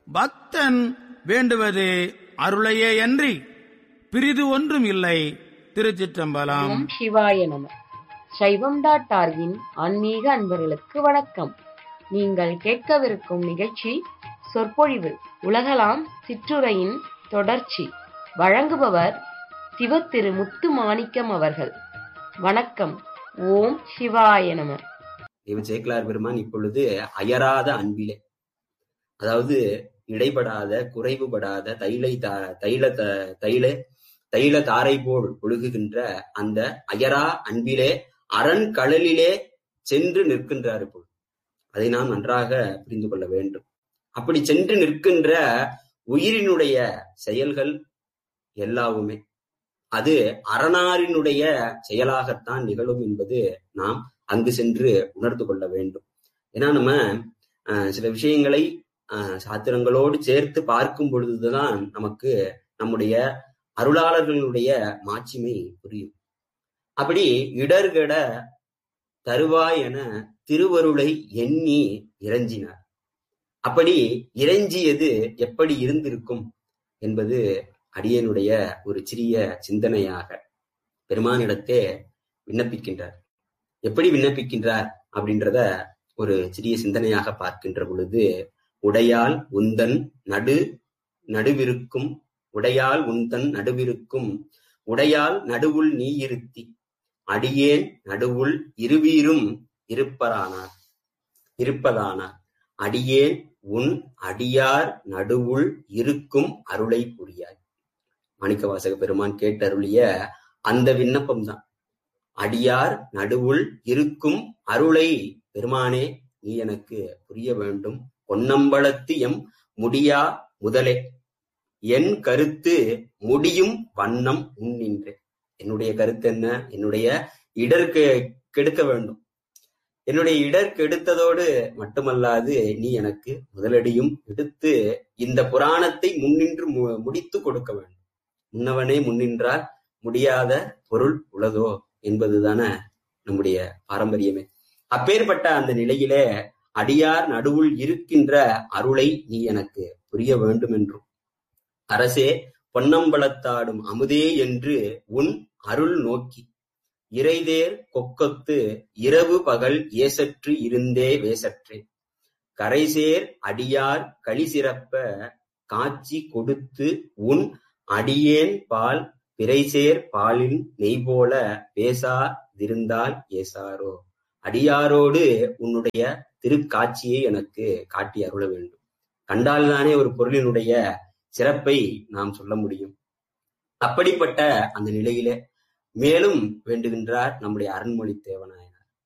பக்தன் வேண்டுவது அருளையே அன்றி பிரிது ஒன்றும் இல்லை திருச்சிற்றம்பலம் ஓம் சிவாய நம சைவம் டாட் ஆர்கின் ஆன்மீக அன்பர்களுக்கு வணக்கம் நீங்கள் கேட்கவிருக்கும் நிகழ்ச்சி சொற்பொழிவு உலகலாம் சிற்றுரையின் தொடர்ச்சி வழங்குபவர் சிவ திரு முத்து மாணிக்கம் அவர்கள் வணக்கம் ஓம் சிவாய நம இவ சேக்கலார் பெருமான் இப்பொழுது அயராத அன்பிலே அதாவது இடைபடாத குறைவுபடாத தைலை தா- தைல த- தைல தைல தாரை போல் ஒழுகுகின்ற அந்த அயரா அன்பிலே அரண் கடலிலே சென்று நிற்கின்றார் இப்பொழுது அதை நாம் நன்றாக புரிந்து கொள்ள வேண்டும் அப்படி சென்று நிற்கின்ற உயிரினுடைய செயல்கள் எல்லாவுமே அது அரணாரினுடைய செயலாகத்தான் நிகழும் என்பது நாம் அங்கு சென்று உணர்ந்து கொள்ள வேண்டும் ஏன்னா நம்ம அஹ், சில விஷயங்களை அஹ், சாத்திரங்களோடு சேர்த்து பார்க்கும் பொழுதுதான் நமக்கு நம்முடைய அருளாளர்களுடைய மாட்சிமை புரியும் அப்படி இடர்கட தருவாய் என திருவருளை எண்ணி இறைஞ்சினார் அப்படி இறைஞ்சியது எப்படி இருந்திருக்கும் என்பது அடியனுடைய ஒரு சிறிய சிந்தனையாக பெருமானிடத்தே விண்ணப்பிக்கின்றார் எப்படி விண்ணப்பிக்கின்றார் அப்படின்றத ஒரு சிறிய சிந்தனையாக பார்க்கின்ற பொழுது உடையால் உந்தன் நடு நடுவிருக்கும் உடையால் உந்தன் நடுவிருக்கும் உடையால் நடுவுள் நீ இருத்தி அடியேன் நடுவுள் இருவீரும் இருப்பரானார் இருப்பதானார் அடியேன் உன் அடியார் நடுவுள் இருக்கும் அருளை புரியாய் மாணிக்கவாசக பெருமான் கேட்டருளிய அந்த விண்ணப்பம்தான் அடியார் நடுவுள் இருக்கும் அருளை பெருமானே நீ எனக்கு புரிய வேண்டும் பொன்னம்பலத்து எம் முடியா முதலே என் கருத்து முடியும் வண்ணம் முன்னின்றே என்னுடைய கருத்து என்ன என்னுடைய இடர் கெ- கெடுக்க வேண்டும் என்னுடைய இடர் கெடுத்ததோடு மட்டுமல்லாது நீ எனக்கு முதலடியும் எடுத்து இந்த புராணத்தை முன்னின்று மு- முடித்து கொடுக்க வேண்டும் முன்னவனே முன்னின்றால் முடியாத பொருள் உளதோ என்பதுதான நம்முடைய பாரம்பரியமே அப்பேற்பட்ட அந்த நிலையிலே அடியார் நடுவுள் இருக்கின்ற அருளை நீ எனக்கு புரிய வேண்டும் என்றும் அரசே பொன்னம்பலத்தாடும் அமுதே என்று உன் அருள் நோக்கி இறைதேர் கொக்கத்து இரவு பகல் ஏசற்று இருந்தே வேசற்றே கரைசேர் அடியார் களிசிறப்ப காட்சி கொடுத்து உன் அடியேன் பால் பிறைசேர் பாலின் நெய் போல பேசாதிருந்தால் ஏசாரோ அடியாரோடு உன்னுடைய திருக்காட்சியை எனக்கு காட்டி அருள வேண்டும் கண்டால்தானே ஒரு பொருளினுடைய சிறப்பை நாம் சொல்ல முடியும் அப்படிப்பட்ட அந்த நிலையிலே மேலும் வேண்டுகின்றார் நம்முடைய அருண்மொழி தேவநாயனார்